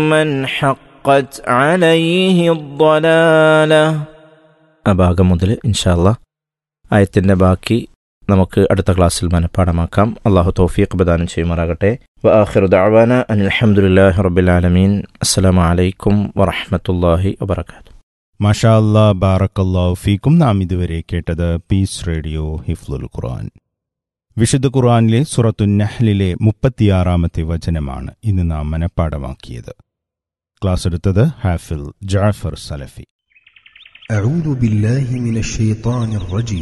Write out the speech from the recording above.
من حقت عليه الضلالة ആ ഭാഗം മുതൽ ഇൻഷാല്ല ആയത്തിൻ്റെ ബാക്കി നമുക്ക് അടുത്ത ക്ലാസ്സിൽ മനഃപ്പാടമാക്കാം അള്ളാഹു തൗഫീഖ് പ്രദാനം ചെയ്യുമാറാകട്ടെ വആഖിറു ദഅവാന അനിൽ ഹംദുലില്ലാഹി റബ്ബിൽ ആലമീൻ അസ്സലാമു അലൈക്കും വറഹ്മത്തുള്ളാഹി വബറകാതുഹു മാഷാ അല്ലാ ബാറക്കല്ലാഹു ഫീക്കും നാം ഇതുവരെ കേട്ടത് പീസ് റേഡിയോ ഹിഫ്ലുൽ ഖുർആൻ വിശുദ്ധ ഖുർആനിലെ സുറത്തു നഹ്ലിലെ മുപ്പത്തിയാറാമത്തെ വചനമാണ് ഇന്ന് നാം മനഃപ്പാടമാക്കിയത് ക്ലാസ് എടുത്തത് ഹാഫിൽ ജാഫർ സലഫി أعوذ بالله من الشيطان الرجيم